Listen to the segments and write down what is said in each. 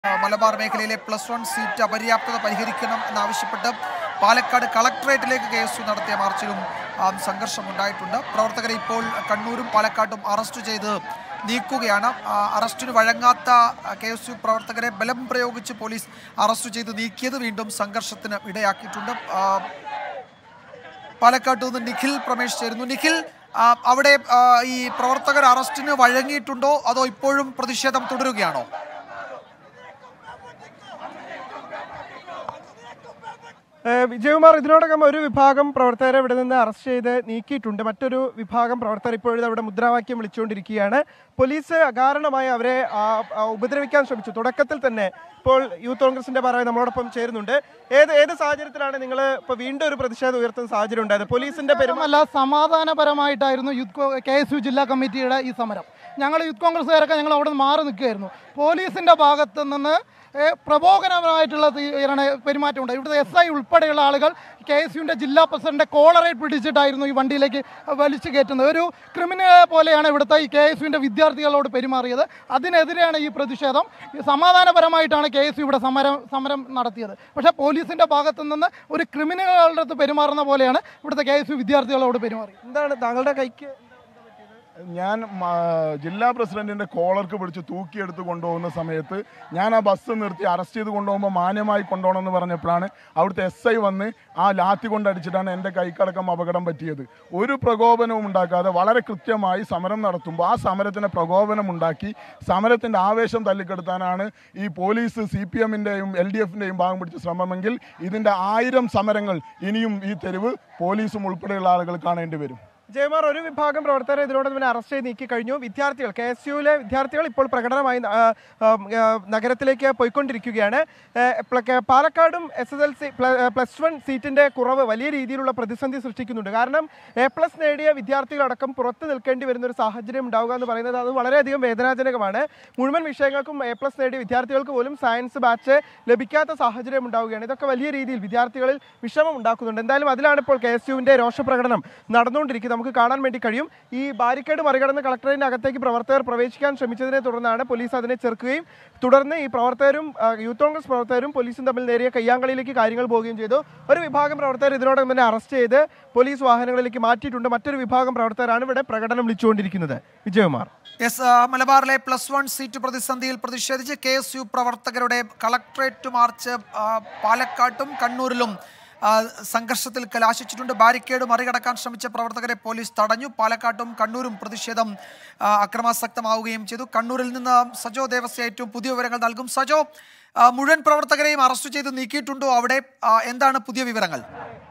ആ, മലബാർ മേഖലയിലെ plus one seat അപര്യാപ്തത പരിഹരിക്കണം എന്നാവശ്യപ്പെട്ട് പാലക്കാട് കളക്ടറേറ്റിലേക്ക് കെ എസ് യു നടത്തിയ മാർച്ചിലും ആ, സംഘർഷമുണ്ടായിട്ടുണ്ട് പ്രവർത്തകരെ ഇപ്പോൾ കണ്ണൂരും പാലക്കാട്ടും അറസ്റ്റ് ചെയ്ത് നീക്കുകയാണ് ആ, അറസ്റ്റിന് വഴങ്ങാത്ത കെ എസ് യു പ്രവർത്തകരെ ബലം പ്രയോഗിച്ച് പോലീസ് അറസ്റ്റ് ചെയ്ത് നീക്കിയത് വീണ്ടും സംഘർഷത്തിന് ഇടയാക്കിയിട്ടുണ്ട് ആ, പാലക്കാട്ട് നിന്ന് നിഖിൽ പ്രമേഷ് ചേരുന്നു നിഖിൽ ആ, അവിടെ ആ, ഈ പ്രവർത്തകർ അറസ്റ്റിന് വഴങ്ങിയിട്ടുണ്ടോ അതോ ഇപ്പോഴും പ്രതിഷേധം തുടരുകയാണോ ഏഹ് വിജയകുമാർ ഇതിനോടകം ഒരു വിഭാഗം പ്രവർത്തകരെ ഇവിടെ നിന്ന് അറസ്റ്റ് ചെയ്ത് നീക്കിയിട്ടുണ്ട് മറ്റൊരു വിഭാഗം പ്രവർത്തകർ ഇപ്പോഴും അവിടെ മുദ്രാവാക്യം വിളിച്ചുകൊണ്ടിരിക്കുകയാണ് പോലീസ് അകാരണമായി അവരെ ആ, ആ, ഉപദ്രവിക്കാൻ ശ്രമിച്ചു തുടക്കത്തിൽ തന്നെ ഇപ്പോൾ യൂത്ത് കോൺഗ്രസിന്റെ ഭാരവാഹി നമ്മളോടൊപ്പം ചേരുന്നുണ്ട് ഏത് ഏത് സാഹചര്യത്തിലാണ് നിങ്ങൾ ഇപ്പോൾ വീണ്ടും ഒരു പ്രതിഷേധം ഉയർത്തുന്ന സാഹചര്യം ഉണ്ടായത് പോലീസിന്റെ പെരുമാ അല്ല സമാധാനപരമായിട്ടായിരുന്നു യൂത്ത് കെ എസ് യു ജില്ലാ കമ്മിറ്റിയുടെ ഈ സമരം ഞങ്ങൾ യൂത്ത് കോൺഗ്രസ്സുകാരൊക്കെ ഞങ്ങൾ അവിടെ നിന്ന് മാറി നിൽക്കുകയായിരുന്നു പോലീസിന്റെ ഭാഗത്ത് നിന്ന് ഏ, പ്രബോധനപരമായിട്ടുള്ള തീ- ആണ് പെരുമാറ്റമുണ്ട് ഇവിടുത്തെ എസ് ഐ ഉൾപ്പെടെയുള്ള ആളുകൾ കെ എസ് യുവിൻ്റെ ജില്ലാ പ്രസിഡന്റ് കോളറേറ്റ് പിടിച്ചിട്ടായിരുന്നു ഈ വണ്ടിയിലേക്ക് വലിച്ചു കയറ്റുന്നത് ഒരു ക്രിമിനൽ പോലെയാണ് ഇവിടുത്തെ ഈ കെ എസ് യുവിൻ്റെ വിദ്യാർത്ഥികളോട് പെരുമാറിയത് അതിനെതിരെയാണ് ഈ പ്രതിഷേധം ഈ സമാധാനപരമായിട്ടാണ് കെ എസ് യു ഇവിടെ സമരം സമരം നടത്തിയത് പക്ഷേ പോലീസിൻ്റെ ഭാഗത്തു നിന്ന് ഒരു ക്രിമിനലുകളുടെ അടുത്ത് പെരുമാറുന്ന പോലെയാണ് ഇവിടുത്തെ കെ എസ് യു വിദ്യാർത്ഥികളോട് പെരുമാറിയത് എന്താണ് താങ്കളുടെ കൈക്ക് ഞാൻ മ- ജില്ലാ പ്രസിഡന്റിന്റെ കോളർക്ക് പിടിച്ച് തൂക്കിയെടുത്ത് കൊണ്ടുപോകുന്ന സമയത്ത് ഞാൻ ആ ബസ് നിർത്തി അറസ്റ്റ് ചെയ്ത് കൊണ്ടുപോകുമ്പോൾ മാന്യമായി കൊണ്ടുപോകണം എന്ന് പറഞ്ഞപ്പോഴാണ് അവിടുത്തെ എസ് ഐ വന്ന് ആ ലാത്തി കൊണ്ടടിച്ചിട്ടാണ് എൻ്റെ കൈക്കടക്കം അപകടം പറ്റിയത് ഒരു പ്രകോപനവും ഉണ്ടാക്കാതെ വളരെ കൃത്യമായി സമരം നടത്തുമ്പോൾ ആ സമരത്തിന് പ്രകോപനം ഉണ്ടാക്കി സമരത്തിൻ്റെ ആവേശം തല്ലിക്കെടുത്താനാണ് ഈ പോലീസ് സി പി എമ്മിൻ്റെയും എൽ ഡി എഫിൻ്റെയും ഭാഗം പിടിച്ച ശ്രമമെങ്കിൽ ഇതിൻ്റെ ആയിരം സമരങ്ങൾ ഇനിയും ഈ തെരുവ് പോലീസും ഉൾപ്പെടെയുള്ള ആളുകൾ കാണേണ്ടി വരും ജയമാർ ഒരു വിഭാഗം പ്രവർത്തകരെ ഇതിനോടൊപ്പം തന്നെ അറസ്റ്റ് ചെയ്ത് നീക്കി കഴിഞ്ഞു വിദ്യാർത്ഥികൾ കെ എസ് യുവിലെ വിദ്യാർത്ഥികൾ ഇപ്പോൾ പ്രകടനമായി ആ, ആ, ആ, നഗരത്തിലേക്ക് പോയിക്കൊണ്ടിരിക്കുകയാണ് ഏ, പ്ല- കെ- പാലക്കാടും S S L C plus one സീറ്റിന്റെ കുറവ് വലിയ രീതിയിലുള്ള പ്രതിസന്ധി സൃഷ്ടിക്കുന്നുണ്ട് കാരണം എ പ്ലസ് നേടിയ വിദ്യാർത്ഥികളടക്കം പുറത്ത് നിൽക്കേണ്ടി വരുന്ന ഒരു സാഹചര്യം ഉണ്ടാവുക എന്ന് പറയുന്നത് അത് വളരെയധികം വേദനാജനകമാണ് മുഴുവൻ വിഷയങ്ങൾക്കും എ പ്ലസ് നേടിയ വിദ്യാർത്ഥികൾക്ക് പോലും സയൻസ് ബാച്ച് ലഭിക്കാത്ത സാഹചര്യം ഉണ്ടാവുകയാണ് ഇതൊക്കെ വലിയ രീതിയിൽ വിദ്യാർത്ഥികളിൽ വിഷമം ഉണ്ടാക്കുന്നുണ്ട് എന്തായാലും അതിലാണ് ഇപ്പോൾ കെ എസ് യുവിന്റെ രോഷപ്രകടനം നടന്നുകൊണ്ടിരിക്കുന്നത് നമുക്ക് കാണാൻ വേണ്ടി കഴിയും ഈ ബാരിക്കേഡ് മറികടന്ന് കളക്ടറേറ്റിന്റെ അകത്തേക്ക് പ്രവർത്തകർ പ്രവേശിക്കാൻ ശ്രമിച്ചതിനെ തുടർന്നാണ് പോലീസ് അതിനെ ചെറുക്കുകയും തുടർന്ന് ഈ പ്രവർത്തകരും ആ, യൂത്ത് കോൺഗ്രസ് പ്രവർത്തകരും പോലീസും തമ്മിൽ നേരിയ കയ്യാങ്കളിയിലേക്ക് കാര്യങ്ങൾ പോവുകയും ചെയ്തു ഒരു വിഭാഗം പ്രവർത്തകർ ഇതിനോടകം തന്നെ അറസ്റ്റ് ചെയ്ത് പോലീസ് വാഹനങ്ങളിലേക്ക് മാറ്റിയിട്ടുണ്ട് മറ്റൊരു വിഭാഗം പ്രവർത്തകരാണ് ഇവിടെ പ്രകടനം വിളിച്ചുകൊണ്ടിരിക്കുന്നത് വിജയകുമാർ എസ് ആ, മലബാറിലെ പ്ലസ് വൺ സീറ്റ് പ്രതിസന്ധിയിൽ പ്രതിഷേധിച്ച് കെ എസ് യു പ്രവർത്തകരുടെ കളക്ട്രേറ്റ് മാർച്ച് ആ, പാലക്കാട്ടും കണ്ണൂരിലും ആ, സംഘർഷത്തിൽ കലാശിച്ചിട്ടുണ്ട് ബാരിക്കേഡ് മറികടക്കാൻ ശ്രമിച്ച പ്രവർത്തകരെ പോലീസ് തടഞ്ഞു പാലക്കാട്ടും കണ്ണൂരും പ്രതിഷേധം ആ, അക്രമാസക്തമാവുകയും ചെയ്തു കണ്ണൂരിൽ നിന്ന് സജോ ദേവസ്യ ഏറ്റവും പുതിയ വിവരങ്ങൾ നൽകും സജോ ആ, മുഴുവൻ പ്രവർത്തകരെയും അറസ്റ്റ് ചെയ്ത് നീക്കിയിട്ടുണ്ടോ അവിടെ ആ, എന്താണ് പുതിയ വിവരങ്ങൾ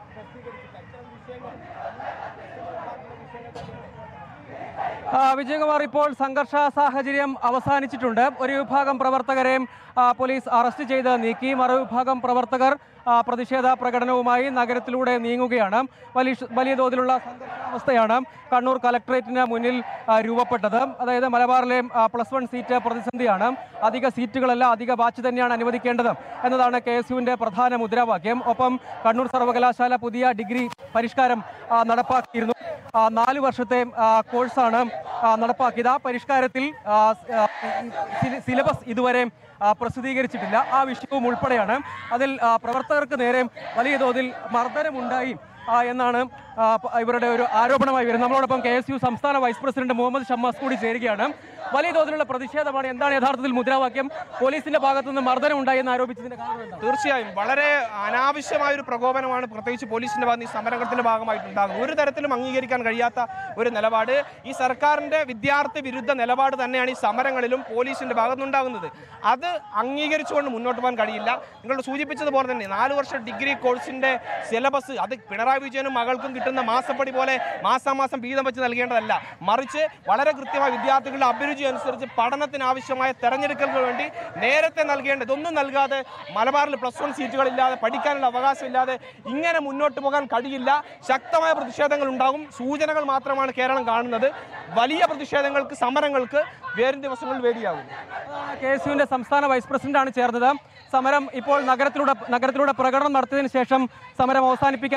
ആ, വിജയകുമാർ ഇപ്പോൾ സംഘർഷ സാഹചര്യം അവസാനിച്ചിട്ടുണ്ട് ഒരു വിഭാഗം പ്രവർത്തകരെയും ആ, പോലീസ് അറസ്റ്റ് ചെയ്ത് നീക്കി മറുവിഭാഗം പ്രവർത്തകർ ആ, പ്രതിഷേധ പ്രകടനവുമായി നഗരത്തിലൂടെ നീങ്ങുകയാണ് വലിയ വലിയ തോതിലുള്ള സംഘർഷാവസ്ഥയാണ് കണ്ണൂർ കലക്ട്രേറ്റിന് മുന്നിൽ ആ, രൂപപ്പെട്ടത് അതായത് മലബാറിലെ ആ, പ്ലസ് വൺ സീറ്റ് പ്രതിസന്ധിയാണ് അധിക സീറ്റുകളല്ല അധിക ബാച്ച് തന്നെയാണ് അനുവദിക്കേണ്ടത് എന്നതാണ് കെ എസ് യുവിന്റെ പ്രധാന മുദ്രാവാക്യം ഒപ്പം കണ്ണൂർ സർവകലാശാല പുതിയ ഡിഗ്രി പരിഷ്കാരം ആ, നടപ്പാക്കിയിരുന്നു ആ, നാല് വർഷത്തെ ആ, കോഴ്സാണ് ആ, നടപ്പാക്കിയത് ആ പരിഷ്കാരത്തിൽ ആ, സ്- ആ, സി- സിലബസ് ഇതുവരെ ആ, പ്രസിദ്ധീകരിച്ചിട്ടില്ല ആ വിഷയവും ഉൾപ്പെടെയാണ് അതിൽ ആ, പ്രവർത്തകർക്ക് നേരെ വലിയ തോതിൽ മർദ്ദനമുണ്ടായി ആ, എന്നാണ് ആ, പ- ഇവരുടെ ഒരു ആരോപണമായി വരുന്നത് നമ്മളോടൊപ്പം കെ എസ് യു സംസ്ഥാന വൈസ് പ്രസിഡന്റ് മുഹമ്മദ് ഷമ്മാസ് കൂടി ചേരുകയാണ് വലിയ തോതിലുള്ള പ്രതിഷേധമാണ് എന്താണ് യഥാർത്ഥത്തിൽ മുദ്രാവാക്യം പോലീസിന്റെ ഭാഗത്തു നിന്ന് മർദ്ദനം ഉണ്ടായി എന്ന് ആരോപിച്ചതിന്റെ കാരണം എന്താണ് തീർച്ചയായും വളരെ അനാവശ്യമായ ഒരു പ്രകോപനമാണ് പ്രത്യേകിച്ച് പോലീസിന്റെ ഭാഗത്ത് ഈ സമരത്തിന്റെ ഭാഗമായിട്ടുണ്ടാകുന്നത് ഒരു തരത്തിലും അംഗീകരിക്കാൻ കഴിയാത്ത ഒരു നിലപാട് ഈ സർക്കാരിന്റെ വിദ്യാർത്ഥി വിരുദ്ധ നിലപാട് തന്നെയാണ് ഈ സമരങ്ങളിലും പോലീസിന്റെ ഭാഗത്തുനിന്നുണ്ടാകുന്നത് അത് അംഗീകരിച്ചുകൊണ്ട് മുന്നോട്ട് പോകാൻ കഴിയില്ല നിങ്ങൾ സൂചിപ്പിച്ചതുപോലെ തന്നെ നാല് വർഷ ഡിഗ്രി കോഴ്സിന്റെ സിലബസ് അത് പിണറായി വിജയനും മകൾക്കും കിട്ടുന്ന മാസപ്പടി പോലെ മാസാമാസം വീതം വെച്ച് നൽകേണ്ടതല്ല മറിച്ച് വളരെ കൃത്യമായി വിദ്യാർത്ഥികളുടെ അഭിരുചി അനുസരിച്ച് പഠനത്തിന് ആവശ്യമായ തെരഞ്ഞെടുക്കലുകൾക്ക് വേണ്ടി നേരത്തെ നൽകേണ്ട ഇതൊന്നും നൽകാതെ മലബാറിൽ പ്ലസ് വൺ സീറ്റുകളില്ലാതെ പഠിക്കാനുള്ള അവകാശമില്ലാതെ ഇങ്ങനെ മുന്നോട്ട് പോകാൻ കഴിയില്ല ശക്തമായ പ്രതിഷേധങ്ങൾ ഉണ്ടാകും സൂചനകൾ മാത്രമാണ് കേരളം കാണുന്നത് വലിയ പ്രതിഷേധങ്ങൾക്ക് സമരങ്ങൾക്ക് വരും ദിവസങ്ങളിൽ വേദിയാകും കെ എസ് യുവിന്റെ സംസ്ഥാന വൈസ് പ്രസിഡന്റാണ് ചേർന്നത് സമരം ഇപ്പോൾ നഗരത്തിലൂടെ നഗരത്തിലൂടെ പ്രകടനം നടത്തിയതിനു ശേഷം സമരം അവസാനിപ്പിക്കാനുള്ള തീരുമാനം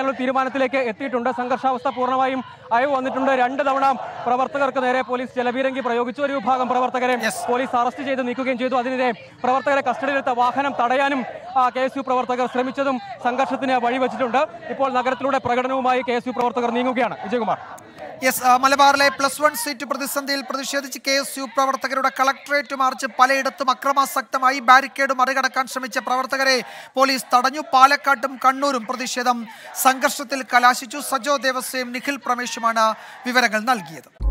സമാധാനത്തിലേക്ക് എത്തിയിട്ടുണ്ട് സംഘർഷാവസ്ഥ പൂർണ്ണമായും അയവ് വന്നിട്ടുണ്ട് രണ്ട് തവണ പ്രവർത്തകർക്ക് നേരെ പോലീസ് ജലപീരങ്കി പ്രയോഗിച്ചു ഒരു വിഭാഗം പ്രവർത്തകരെ പോലീസ് അറസ്റ്റ് ചെയ്ത് നീക്കുകയും ചെയ്തു അതിനിടെ പ്രവർത്തകരെ കസ്റ്റഡിയിലെടുത്ത വാഹനം തടയാനും കെ എസ് യു പ്രവർത്തകർ ശ്രമിച്ചതും സംഘർഷത്തിന് വഴിവെച്ചിട്ടുണ്ട് ഇപ്പോൾ നഗരത്തിലൂടെ പ്രകടനവുമായി കെ എസ് യു പ്രവർത്തകർ നീങ്ങുകയാണ് വിജയകുമാർ യെസ് ആ, മലബാറിലെ പ്ലസ് വൺ സീറ്റ് പ്രതിസന്ധിയിൽ പ്രതിഷേധിച്ച് കെ എസ് യു പ്രവർത്തകരുടെ കളക്ടറേറ്റ് മാർച്ച് പലയിടത്തും അക്രമാസക്തമായി ബാരിക്കേഡ് മറികടക്കാൻ ശ്രമിച്ച പ്രവർത്തകരെ പോലീസ് തടഞ്ഞു പാലക്കാട്ടും കണ്ണൂരും പ്രതിഷേധം സംഘർഷത്തിൽ കലാശിച്ചു സജോ ദേവസ്വയും നിഖിൽ പ്രമേശുമാണ് വിവരങ്ങൾ നൽകിയത്